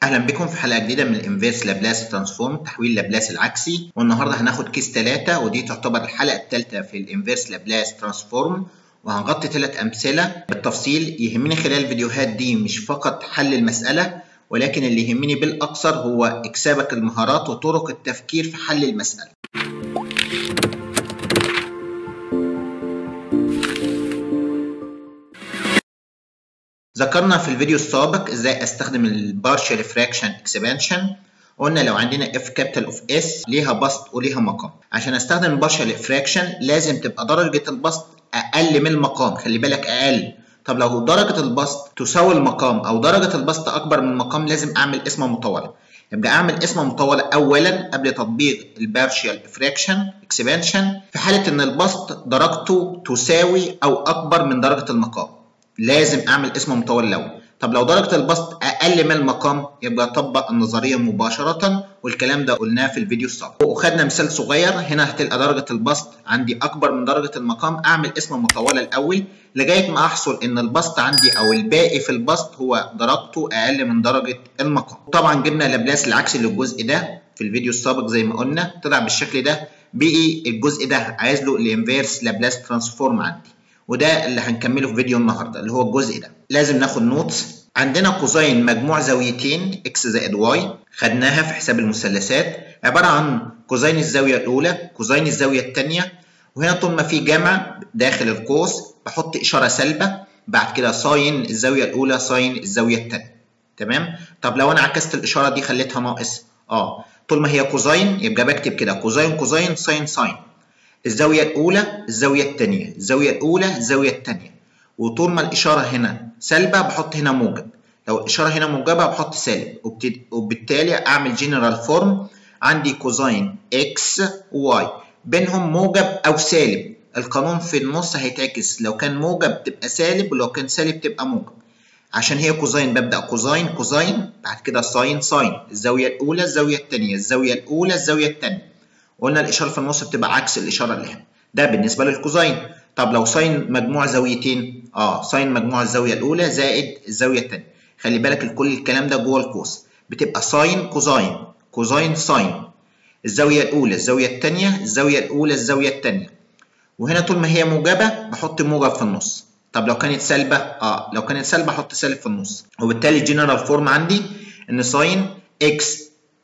اهلا بكم في حلقه جديده من الانفيرس لابلاس ترانسفورم تحويل لابلاس العكسي والنهارده هناخد كيس 3 ودي تعتبر الحلقه الثالثه في الانفيرس لابلاس ترانسفورم وهنغطي ثلاث امثله بالتفصيل يهمني خلال الفيديوهات دي مش فقط حل المساله ولكن اللي يهمني بالاكثر هو اكسابك المهارات وطرق التفكير في حل المساله ذكرنا في الفيديو السابق ازاي استخدم البارشال فراكشن اكسبانشن قلنا لو عندنا اف كابيتال اوف اس ليها بسط وليها مقام عشان استخدم البارشال فراكشن لازم تبقى درجه البسط اقل من المقام خلي بالك اقل طب لو درجه البسط تساوي المقام او درجه البسط اكبر من المقام لازم اعمل اسمه مطوله يبقى اعمل اسمه مطوله اولا قبل تطبيق البارشال فراكشن اكسبانشن في حاله ان البسط درجته تساوي او اكبر من درجه المقام لازم اعمل اسم مطول الاول طب لو درجه البسط اقل من المقام يبقى اطبق النظريه مباشره والكلام ده قلناه في الفيديو السابق وخدنا مثال صغير هنا هتلقى درجه البسط عندي اكبر من درجه المقام اعمل اسم مطوله الاول لغايه ما احصل ان البسط عندي او الباقي في البسط هو درجته اقل من درجه المقام طبعا جبنا لابلاس العكسي للجزء ده في الفيديو السابق زي ما قلنا طلع بالشكل ده بقي الجزء ده عايز له الانفيرس لابلاس ترانسفورم عندي وده اللي هنكمله في فيديو النهارده اللي هو الجزء ده لازم ناخد نوتس عندنا قوسين مجموع زاويتين اكس زائد واي خدناها في حساب المثلثات عباره عن قوسين الزاويه الاولى قوسين الزاويه الثانيه وهنا طول ما في جمع داخل القوس بحط اشاره سالبه بعد كده ساين الزاويه الاولى ساين الزاويه الثانيه تمام طب لو انا عكست الاشاره دي خليتها ناقص اه طول ما هي قوسين يبقى بكتب كده قوسين قوسين ساين ساين الزاوية الأولى الزاوية الثانية الزاوية الأولى الزاوية الثانية وطول ما الإشارة هنا سالبة بحط هنا موجب لو الإشارة هنا موجبة بحط سالب وبالتالي أعمل جنرال فورم عندي كوزين إكس واي بينهم موجب أو سالب القانون في النص هيتعكس لو كان موجب تبقى سالب ولو كان سالب تبقى موجب عشان هي كوزين ببدأ كوزين كوزين بعد كده ساين ساين الزاوية الأولى الزاوية الثانية الزاوية الأولى الزاوية الثانية قلنا الاشاره في النص بتبقى عكس الاشاره اللي هنا ده بالنسبه للكوزين طب لو ساين مجموع زاويتين اه ساين مجموع الزاويه الاولى زائد الزاويه الثانيه خلي بالك كل الكلام ده جوه القوس بتبقى ساين كوزين كوزين ساين الزاويه الاولى الزاويه الثانيه الزاويه الاولى الزاويه الثانيه وهنا طول ما هي موجبه بحط موجب في النص طب لو كانت سالبه اه لو كانت سالبه احط سالب في النص وبالتالي الجنرال فورم عندي ان ساين اكس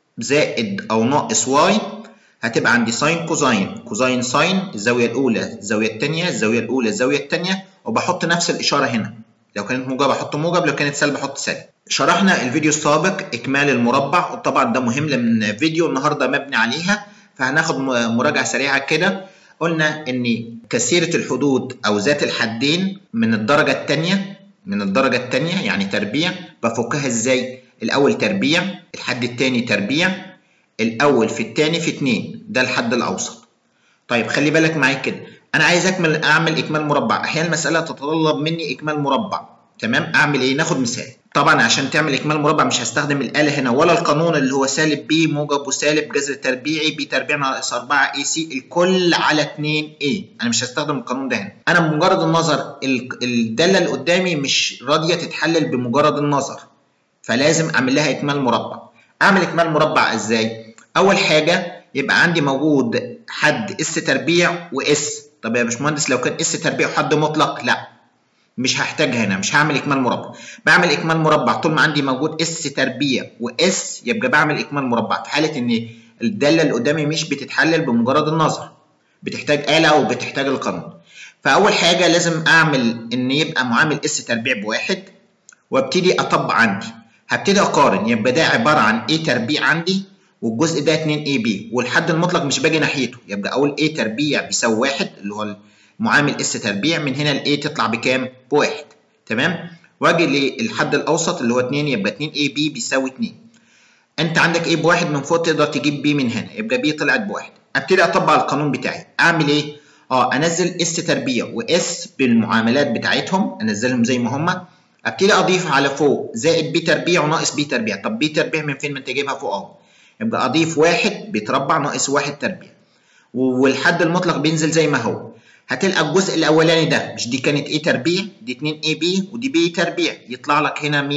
زائد او ناقص واي هتبقى عندي ساين كوزين كوزين ساين الزاويه الاولى الزاويه الثانيه الزاويه الاولى الزاويه الثانيه وبحط نفس الاشاره هنا لو كانت موجب احط موجب لو كانت سالب احط سالب شرحنا الفيديو السابق اكمال المربع وطبعا ده مهم لان فيديو النهارده مبني عليها فهناخد مراجعه سريعه كده قلنا ان كثيره الحدود او ذات الحدين من الدرجه الثانيه من الدرجه الثانيه يعني تربيع بفكها ازاي الاول تربيع الحد الثاني تربيع الاول في الثاني في 2 ده الحد الاوسط طيب خلي بالك معايا كده انا عايز اكمل اعمل اكمال مربع احيانا المساله تتطلب مني اكمال مربع تمام اعمل ايه ناخد مثال طبعا عشان تعمل اكمال مربع مش هستخدم الاله هنا ولا القانون اللي هو سالب بي موجب وسالب جذر تربيعي بي تربيع ناقص 4 اي سي الكل على 2 اي انا مش هستخدم القانون ده هنا انا بمجرد النظر الداله اللي قدامي مش راضيه تتحلل بمجرد النظر فلازم اعمل لها اكمال مربع اعمل اكمال مربع ازاي اول حاجه يبقى عندي موجود حد اس تربيع واس طب يا باشمهندس لو كان اس تربيع وحد مطلق لا مش هحتاجها هنا مش هعمل اكمال مربع بعمل اكمال مربع طول ما عندي موجود اس تربيع واس يبقى بعمل اكمال مربع في حاله ان الداله اللي قدامي مش بتتحلل بمجرد النظر بتحتاج آلة وبتحتاج القانون فأول حاجة لازم أعمل إن يبقى معامل اس تربيع بواحد وابتدي أطبق عندي هبتدي أقارن يبقى ده عبارة عن A تربيع عندي والجزء ده 2 اي بي والحد المطلق مش باجي ناحيته يبقى اقول a تربيع بيساوي 1 اللي هو معامل اس تربيع من هنا ال a تطلع بكام؟ بواحد تمام؟ واجي للحد الاوسط اللي هو 2 يبقى 2 اي بي بيساوي 2 انت عندك a بواحد من فوق تقدر تجيب b من هنا يبقى b طلعت بواحد ابتدي اطبق القانون بتاعي اعمل ايه؟ اه انزل اس تربيع واس بالمعاملات بتاعتهم انزلهم زي ما هم ابتدي اضيف على فوق زائد b تربيع وناقص b تربيع طب b تربيع من فين ما انت جايبها فوق اهو يبقى اضيف واحد بيتربع ناقص واحد تربيع والحد المطلق بينزل زي ما هو هتلقى الجزء الاولاني ده مش دي كانت ايه تربيع دي 2 اي بي ودي بي تربيع يطلع لك هنا مين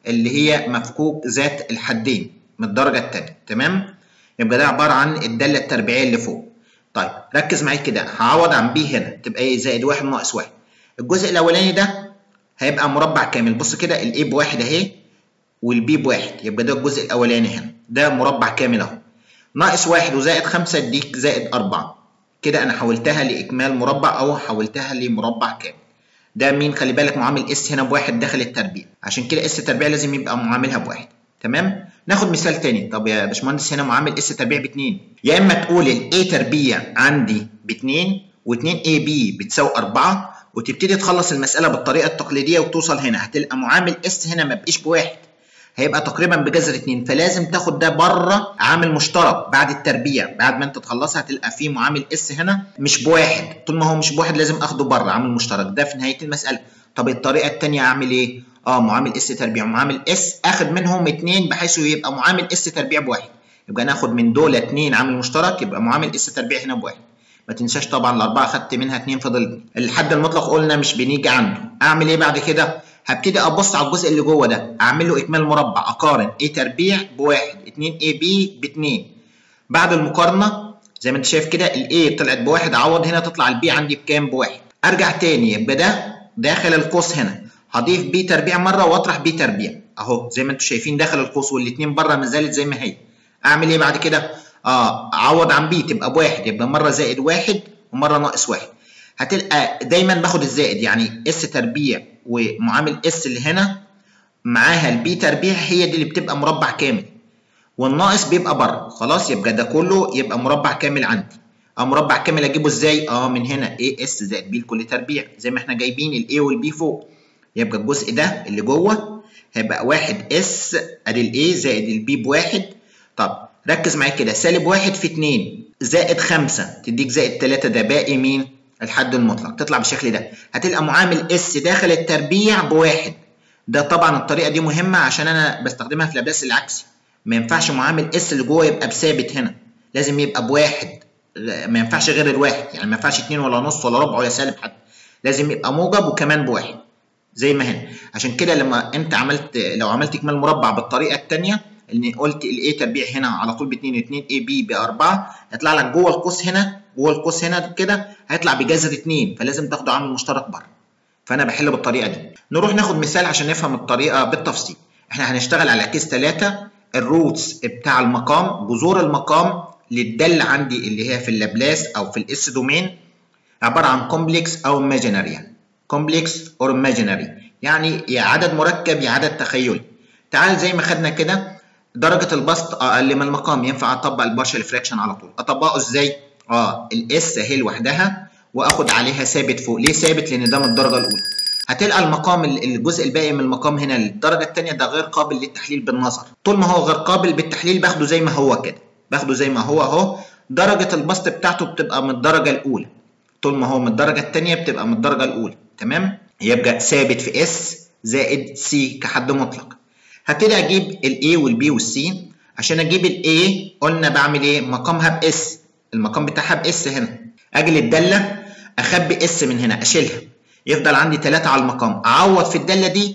اللي هي مفكوك ذات الحدين من الدرجه الثانيه تمام يبقى ده عباره عن الداله التربيعيه اللي فوق طيب ركز معايا كده هعوض عن بي هنا تبقى ايه زائد واحد ناقص واحد الجزء الاولاني ده هيبقى مربع كامل بص كده الاي بواحد اهي والبي بواحد يبقى ده الجزء الاولاني هنا ده مربع كامل اهو ناقص واحد وزائد خمسة يديك زائد أربعة كده أنا حولتها لإكمال مربع أو حولتها لمربع كامل ده مين خلي بالك معامل اس هنا بواحد داخل التربيع عشان كده اس تربيع لازم يبقى معاملها بواحد تمام ناخد مثال تاني طب يا باشمهندس هنا معامل اس تربيع باتنين يا اما تقول الاي تربيع عندي باتنين و2 اي بي بتساوي 4 وتبتدي تخلص المساله بالطريقه التقليديه وتوصل هنا هتلقى معامل اس هنا ما بقيش بواحد هيبقى تقريبا بجذر 2 فلازم تاخد ده بره عامل مشترك بعد التربيع بعد ما انت تخلصها هتلقى فيه معامل اس هنا مش بواحد طول ما هو مش بواحد لازم اخده بره عامل مشترك ده في نهايه المساله طب الطريقه الثانيه اعمل ايه اه معامل اس تربيع ومعامل اس اخد منهم اثنين بحيث يبقى معامل اس تربيع بواحد يبقى ناخد من دول اثنين عامل مشترك يبقى معامل اس تربيع هنا بواحد ما تنساش طبعا الاربعه خدت منها اثنين فضل الحد المطلق قلنا مش بنيجي عنده اعمل ايه بعد كده هبتدي ابص على الجزء اللي جوه ده اعمل له اكمال مربع اقارن a تربيع بواحد 2 a b باتنين بعد المقارنه زي ما انت شايف كده ال a طلعت بواحد اعوض هنا تطلع ال b عندي بكام بواحد ارجع تاني يبقى ده داخل القوس هنا هضيف b تربيع مره واطرح b تربيع اهو زي ما انتم شايفين داخل القوس والاثنين بره ما زالت زي ما هي اعمل ايه بعد كده اه اعوض عن b تبقى بواحد يبقى مره زائد واحد ومره ناقص واحد هتلقى دايما باخد الزائد يعني اس تربيع ومعامل اس اللي هنا معاها البي تربيع هي دي اللي بتبقى مربع كامل والناقص بيبقى بره خلاص يبقى ده كله يبقى مربع كامل عندي اه مربع كامل اجيبه ازاي اه من هنا اي اس زائد بي لكل تربيع زي ما احنا جايبين الاي والبي فوق يبقى الجزء ده اللي جوه هيبقى واحد اس ادي الاي زائد البي بواحد طب ركز معايا كده سالب واحد في اتنين زائد خمسة تديك زائد تلاتة ده باقي مين؟ الحد المطلق تطلع بالشكل ده هتلقى معامل اس داخل التربيع بواحد ده طبعا الطريقه دي مهمه عشان انا بستخدمها في لابلاس العكسي ما ينفعش معامل اس اللي جوه يبقى بثابت هنا لازم يبقى بواحد ما ينفعش غير الواحد يعني ما ينفعش اتنين ولا نص ولا ربع ولا سالب حتى لازم يبقى موجب وكمان بواحد زي ما هنا عشان كده لما انت عملت لو عملت اكمال مربع بالطريقه الثانيه اللي قلت الاي تربيع هنا على طول ب 2 2 اي بي ب 4 هيطلع لك جوه القوس هنا جوه القوس هنا كده هيطلع بجذر 2 فلازم تاخده عامل مشترك بره فانا بحل بالطريقه دي نروح ناخد مثال عشان نفهم الطريقه بالتفصيل احنا هنشتغل على كيس 3 الروتس بتاع المقام جذور المقام للدل عندي اللي هي في اللابلاس او في الاس دومين عباره عن كومبلكس او ايماجينري كومبلكس اور ايماجينري يعني يا عدد مركب يا عدد تخيلي تعال زي ما خدنا كده درجة البسط أقل من المقام ينفع أطبق البارشل فريكشن على طول أطبقه إزاي؟ اه الاس اهي لوحدها واخد عليها ثابت فوق ليه ثابت لان ده من الدرجه الاولى هتلقى المقام الجزء الباقي من المقام هنا الدرجه الثانيه ده غير قابل للتحليل بالنظر طول ما هو غير قابل بالتحليل باخده زي ما هو كده باخده زي ما هو اهو درجه البسط بتاعته بتبقى من الدرجه الاولى طول ما هو من الدرجه الثانيه بتبقى من الدرجه الاولى تمام يبقى ثابت في اس زائد سي كحد مطلق هبتدي اجيب الاي والبي والسي عشان اجيب الاي قلنا بعمل ايه مقامها باس المقام بتاعها باس هنا اجي للداله اخبي اس من هنا اشيلها يفضل عندي 3 على المقام اعوض في الداله دي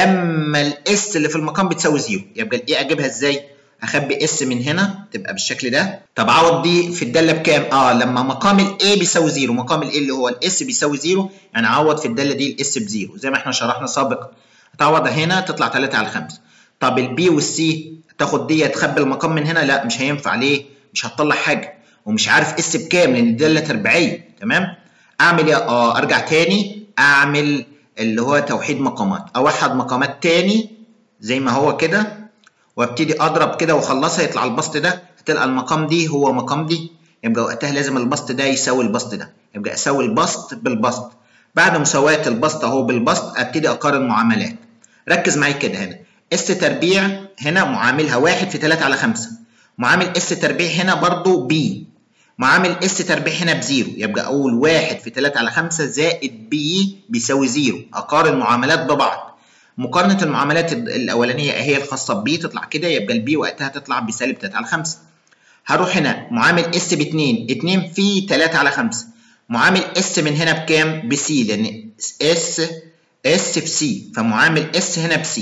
لما الاس اللي في المقام بتساوي زيرو يبقى الاي اجيبها ازاي اخبي اس من هنا تبقى بالشكل ده طب اعوض دي في الداله بكام اه لما مقام الاي بيساوي زيرو مقام الاي اللي هو الاس بيساوي زيرو يعني اعوض في الداله دي الاس بزيرو زي ما احنا شرحنا سابقا هتعوض هنا تطلع 3 على 5 طب البي والسي تاخد دي تخبي المقام من هنا لا مش هينفع ليه مش هتطلع حاجه ومش عارف اس بكام لان الداله تربيعيه تمام اعمل ايه اه ارجع تاني اعمل اللي هو توحيد مقامات اوحد مقامات تاني زي ما هو كده وابتدي اضرب كده واخلصها يطلع البسط ده هتلقى المقام دي هو مقام دي يبقى وقتها لازم البسط ده يساوي البسط ده يبقى اساوي البسط بالبسط بعد مساواه البسط اهو بالبسط ابتدي اقارن معاملات ركز معايا كده هنا اس تربيع هنا معاملها واحد في 3 على 5 معامل اس تربيع هنا برضو بي معامل اس تربيع هنا بزيرو يبقى اقول واحد في 3 على 5 زائد بي بيساوي زيرو اقارن معاملات ببعض مقارنة المعاملات الأولانية هي الخاصة ببي تطلع كده يبقى البي وقتها تطلع بسالب 3 على 5 هروح هنا معامل اس ب 2 2 في 3 على 5 معامل اس من هنا بكام؟ بسي لأن اس اس في سي فمعامل اس هنا بسي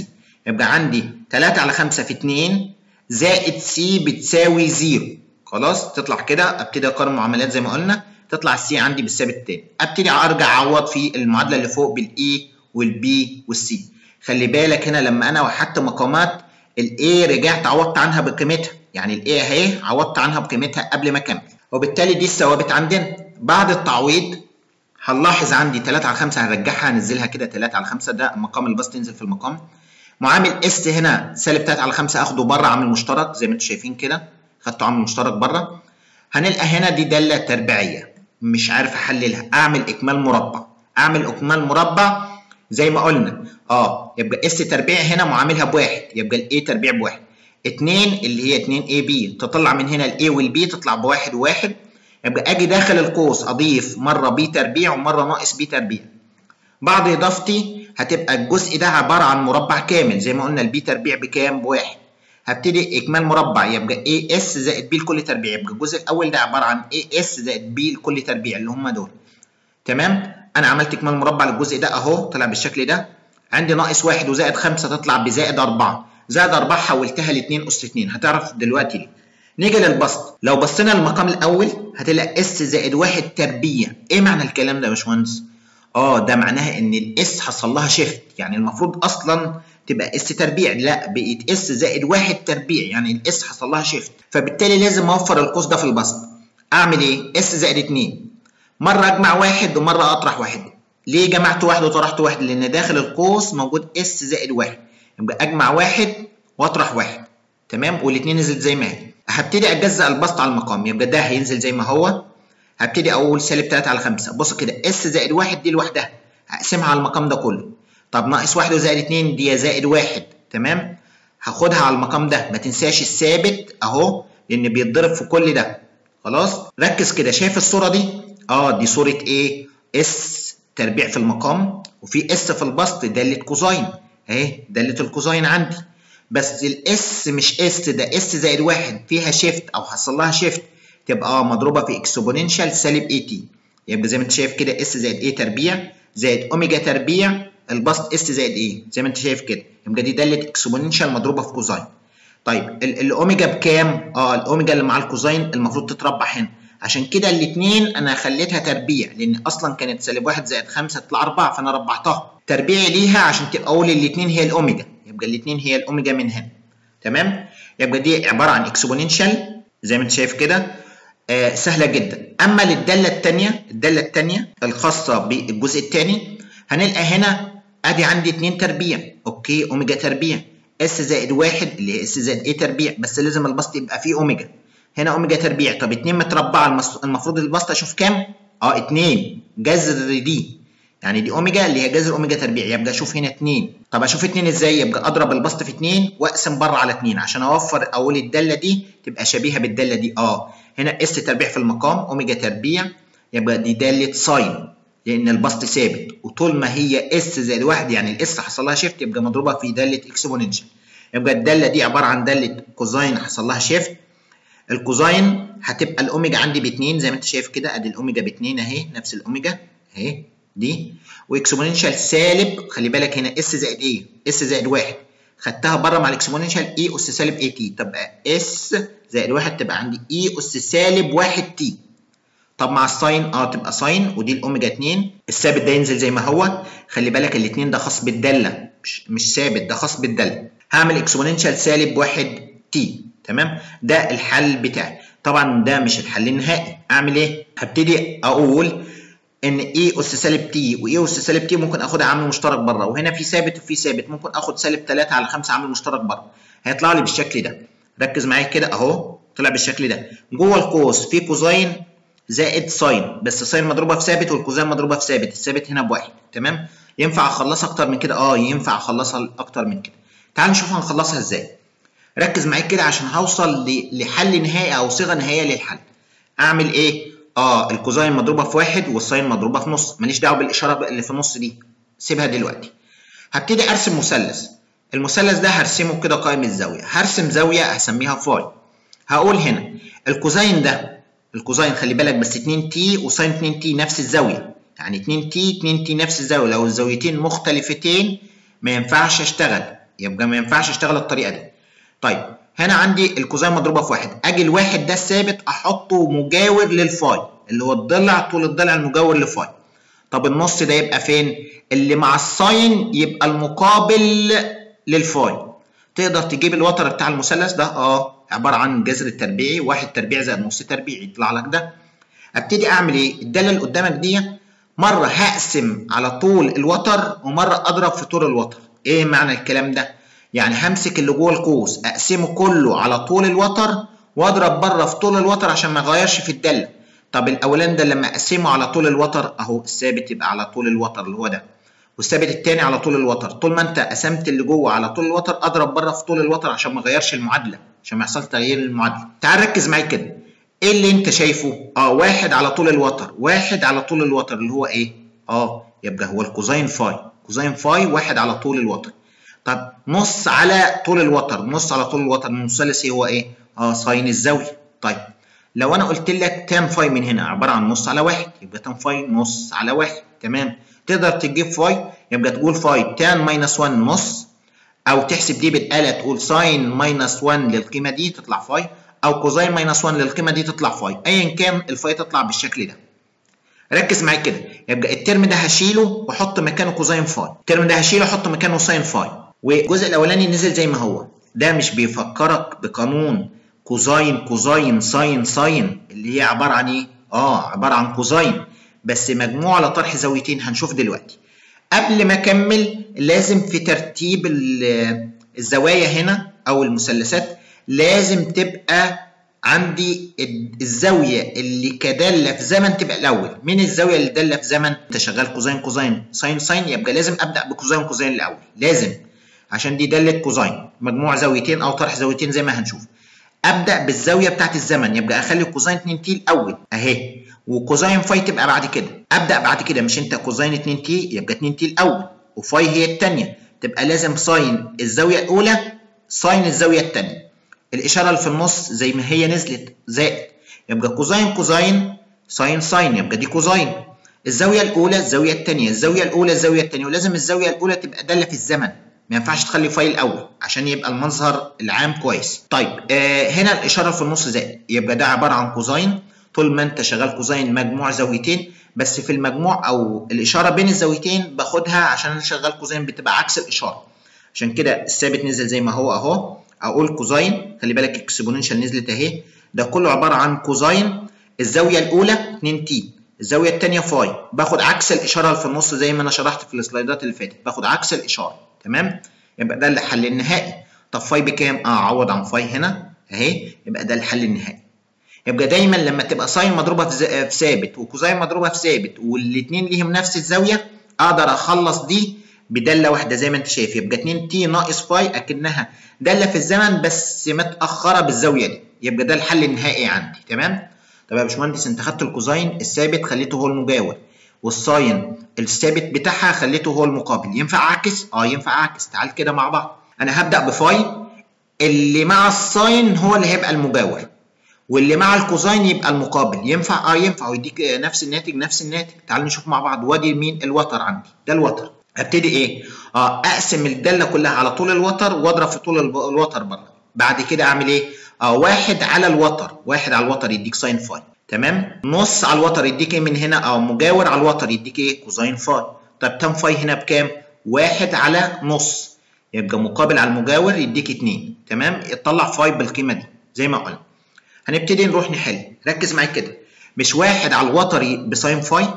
يبقى عندي 3 على 5 في 2 زائد سي بتساوي 0 خلاص تطلع كده ابتدي اقارن معاملات زي ما قلنا تطلع السي عندي بالثابت التاني ابتدي ارجع اعوض في المعادله اللي فوق بالاي والبي والسي خلي بالك هنا لما انا وحدت مقامات الاي رجعت عوضت عنها بقيمتها يعني الاي اهي عوضت عنها بقيمتها قبل ما اكمل وبالتالي دي الثوابت عندنا بعد التعويض هنلاحظ عندي 3 على 5 هنرجعها هنزلها كده 3 على 5 ده مقام البسط ينزل في المقام معامل اس هنا سالب 3 على 5 اخده بره عامل مشترك زي ما انتم شايفين كده خدته عامل مشترك بره هنلقى هنا دي داله تربيعيه مش عارف احللها اعمل اكمال مربع اعمل اكمال مربع زي ما قلنا اه يبقى اس تربيع هنا معاملها بواحد يبقى الاي تربيع بواحد 2 اللي هي 2 اي بي تطلع من هنا الاي والبي تطلع بواحد وواحد يبقى اجي داخل القوس اضيف مره بي تربيع ومره ناقص بي تربيع بعد اضافتي هتبقى الجزء ده عباره عن مربع كامل زي ما قلنا البي تربيع بكام بواحد هبتدي اكمال مربع يبقى اي اس زائد بي لكل تربيع يبقى الجزء الاول ده عباره عن اي اس زائد بي لكل تربيع اللي هم دول تمام انا عملت اكمال مربع للجزء ده اهو طلع بالشكل ده عندي ناقص واحد وزائد خمسة تطلع بزائد أربعة زائد أربعة حولتها لاتنين أس اتنين هتعرف دلوقتي ليه نيجي للبسط لو بصينا للمقام الأول هتلاقي اس زائد واحد تربيع إيه معنى الكلام ده يا باشمهندس؟ اه ده معناها ان الاس حصل لها شيفت يعني المفروض اصلا تبقى اس تربيع لا بقت اس زائد واحد تربيع يعني الاس حصل لها شيفت فبالتالي لازم اوفر القوس ده في البسط اعمل ايه اس زائد 2 مره اجمع واحد ومره اطرح واحد ليه جمعت واحد وطرحت واحد لان داخل القوس موجود اس زائد واحد يبقى اجمع واحد واطرح واحد تمام والاثنين نزلت زي ما هي هبتدي اجزأ البسط على المقام يبقى ده هينزل زي ما هو هبتدي اقول سالب 3 على 5 بص كده اس زائد 1 دي لوحدها هقسمها على المقام ده كله طب ناقص 1 وزائد 2 دي زائد 1 تمام هاخدها على المقام ده ما تنساش الثابت اهو لان بيتضرب في كل ده خلاص ركز كده شايف الصوره دي اه دي صوره ايه اس تربيع في المقام وفي اس في البسط داله كوزاين اهي داله الكوزاين عندي بس الاس مش اس ده اس زائد 1 فيها شيفت او حصل لها شيفت تبقى مضروبه في اكسبوننشال سالب اي تي يبقى زي ما انت شايف كده اس زائد اي تربيع زائد اوميجا تربيع البسط اس زائد ايه زي ما انت شايف كده يبقى دي داله اكسبوننشال مضروبه في كوزاين طيب الاوميجا بكام اه الاوميجا اللي مع الكوزاين المفروض تتربح هنا عشان كده الاثنين انا خليتها تربيع لان اصلا كانت سالب 1 زائد 5 تطلع 4 فانا ربعتها تربيعي ليها عشان تبقى اقول الاثنين هي الاوميجا يبقى الاثنين هي الاوميجا من هنا تمام يبقى دي عباره عن اكسبوننشال زي ما انت شايف كده آه سهله جدا اما للداله الثانيه الداله الثانيه الخاصه بالجزء الثاني هنلقى هنا ادي عندي 2 تربيع اوكي اوميجا تربيع اس زائد 1 اللي هي اس زائد اي تربيع بس لازم البسط يبقى فيه اوميجا هنا اوميجا تربيع طب 2 متربعه المفروض البسط اشوف كام اه 2 جذر دي يعني دي اوميجا اللي هي جذر اوميجا تربيع يبقى اشوف هنا 2 طب اشوف 2 ازاي يبقى اضرب البسط في 2 واقسم بره على 2 عشان اوفر اقول الداله دي تبقى شبيهه بالداله دي اه هنا اس تربيع في المقام اوميجا تربيع يبقى دي داله ساين لان البسط ثابت وطول ما هي اس زائد 1 يعني الاس حصل لها شيفت يبقى مضروبه في داله اكسبوننشال يبقى الداله دي عباره عن داله كوزاين حصل لها شيفت الكوزاين هتبقى الاوميجا عندي ب 2 زي ما انت شايف كده ادي الاوميجا ب 2 اهي نفس الاوميجا اهي دي واكسبوننشال سالب خلي بالك هنا اس زائد ايه اس زائد 1 خدتها بره مع الاكسبوننشال اي اس سالب اي تي تبقى اس زائد 1 تبقى عندي اي اس سالب 1 تي طب مع الساين اه تبقى ساين ودي الاوميجا 2 الثابت ده ينزل زي ما هو خلي بالك الاثنين ده خاص بالداله مش مش ثابت ده خاص بالداله هعمل اكسبوننشال سالب 1 تي تمام ده الحل بتاعي طبعا ده مش الحل النهائي اعمل ايه هبتدي اقول ان اي اس سالب تي واي اس سالب تي ممكن اخدها عامل مشترك بره وهنا في ثابت وفي ثابت ممكن اخد سالب 3 على 5 عامل مشترك بره هيطلع لي بالشكل ده ركز معايا كده اهو طلع بالشكل ده جوه القوس في كوزاين زائد ساين بس ساين مضروبه في ثابت والكوزاين مضروبه في ثابت الثابت هنا بواحد تمام ينفع اخلصها اكتر من كده اه ينفع اخلصها اكتر من كده تعال نشوف هنخلصها ازاي ركز معايا كده عشان هوصل لحل نهائي او صيغه نهائيه للحل اعمل ايه اه الكوزاين مضروبه في واحد والساين مضروبه في نص ماليش دعوه بالاشاره اللي في النص دي سيبها دلوقتي هبتدي ارسم مثلث المثلث ده هرسمه كده قائم الزاويه هرسم زاويه هسميها فاي هقول هنا الكوزاين ده الكوزاين خلي بالك بس 2 تي وساين 2 تي نفس الزاويه يعني 2 تي 2 تي نفس الزاويه لو الزاويتين مختلفتين ما ينفعش اشتغل يبقى ما ينفعش اشتغل الطريقه دي طيب هنا عندي الكوزين مضروبه في واحد اجي الواحد ده الثابت احطه مجاور للفاي اللي هو الضلع طول الضلع المجاور لفاي طب النص ده يبقى فين اللي مع الساين يبقى المقابل للفاي تقدر تجيب الوتر بتاع المثلث ده اه عباره عن جذر التربيعي واحد تربيع زائد نص تربيعي يطلع لك ده ابتدي اعمل ايه الداله اللي قدامك دي مره هقسم على طول الوتر ومره اضرب في طول الوتر ايه معنى الكلام ده يعني همسك اللي جوه القوس اقسمه كله على طول الوتر واضرب بره في طول الوتر عشان ما اغيرش في الداله طب الاولاني ده لما اقسمه على طول الوتر اهو الثابت يبقى على طول الوتر اللي هو ده والثابت الثاني على طول الوتر طول ما انت قسمت اللي جوه على طول الوتر اضرب بره في طول الوتر عشان ما اغيرش المعادله عشان ما يحصلش تغيير المعادله تعال ركز معايا كده ايه اللي انت شايفه اه واحد على طول الوتر واحد على طول الوتر اللي هو ايه اه يبقى هو الكوزين فاي كوزين فاي واحد على طول الوتر طب نص على طول الوتر نص على طول الوتر المثلث هو ايه اه ساين الزاويه طيب لو انا قلت لك تان فاي من هنا عباره عن نص على واحد يبقى تان فاي نص على واحد تمام تقدر تجيب فاي يبقى تقول فاي تان ماينس 1 نص او تحسب دي بالاله تقول ساين ماينس 1 للقيمه دي تطلع فاي او كوزين ماينس 1 للقيمه دي تطلع فاي ايا كان الفاي تطلع بالشكل ده ركز معايا كده يبقى الترم ده هشيله واحط مكانه كوزين فاي الترم ده هشيله واحط مكانه ساين فاي والجزء الاولاني نزل زي ما هو ده مش بيفكرك بقانون كوزين كوزين ساين ساين اللي هي عباره عن ايه اه عباره عن كوزين بس مجموع على طرح زاويتين هنشوف دلوقتي قبل ما اكمل لازم في ترتيب الزوايا هنا او المثلثات لازم تبقى عندي الزاويه اللي كداله في زمن تبقى الاول مين الزاويه اللي داله في زمن انت شغال كوزين كوزين ساين ساين يبقى لازم ابدا بكوزين كوزين الاول لازم عشان دي داله كوزين مجموع زاويتين او طرح زاويتين زي ما هنشوف ابدا بالزاويه بتاعت الزمن يبقى اخلي كوزين 2 تي الاول اهي وكوزين فاي تبقى بعد كده ابدا بعد كده مش انت كوزين 2 تي يبقى 2 تي الاول وفاي هي الثانيه تبقى لازم ساين الزاويه الاولى ساين الزاويه الثانيه الاشاره اللي في النص زي ما هي نزلت زائد يبقى كوزين كوزين ساين ساين يبقى دي كوزين الزاويه الاولى الزاويه الثانيه الزاويه الاولى الزاويه الثانيه ولازم الزاويه الاولى تبقى داله في الزمن ما ينفعش تخلي فاي الاول عشان يبقى المظهر العام كويس طيب آه هنا الاشاره في النص زائد يبقى ده عباره عن كوزين طول ما انت شغال كوزين مجموع زاويتين بس في المجموع او الاشاره بين الزاويتين باخدها عشان انا شغال كوزين بتبقى عكس الاشاره عشان كده الثابت نزل زي ما هو اهو اقول كوزين خلي بالك اكسبوننشال نزلت اهي ده كله عباره عن كوزين الزاويه الاولى 2 تي الزاويه الثانيه فاي باخد عكس الاشاره اللي في النص زي ما انا شرحت في السلايدات اللي فاتت باخد عكس الاشاره تمام يبقى ده الحل النهائي طب فاي بكام اه اعوض عن فاي هنا اهي يبقى ده الحل النهائي يبقى دايما لما تبقى ساين مضروبه في ثابت وكوزين مضروبه في ثابت والاثنين ليهم نفس الزاويه اقدر اخلص دي بداله واحده زي ما انت شايف يبقى 2 تي ناقص فاي اكنها داله في الزمن بس متاخره بالزاويه دي يبقى ده الحل النهائي عندي تمام طب يا باشمهندس انت خدت الكوزين الثابت خليته هو المجاور والساين الثابت بتاعها خليته هو المقابل ينفع اعكس اه ينفع اعكس تعال كده مع بعض انا هبدا بفاي اللي مع الساين هو اللي هيبقى المجاور واللي مع الكوزين يبقى المقابل ينفع اه ينفع ويديك نفس الناتج نفس الناتج تعال نشوف مع بعض وادي مين الوتر عندي ده الوتر ابتدي ايه اه اقسم الداله كلها على طول الوتر واضرب في طول الوتر بره بعد كده اعمل ايه اه واحد على الوتر واحد على الوتر يديك ساين فاي تمام نص على الوتر يديك ايه من هنا او مجاور على الوتر يديك ايه كوزين فاي طب تان فاي هنا بكام واحد على نص يبقى مقابل على المجاور يديك اتنين تمام يطلع فاي بالقيمه دي زي ما قلنا هنبتدي نروح نحل ركز معايا كده مش واحد على الوتر بساين فاي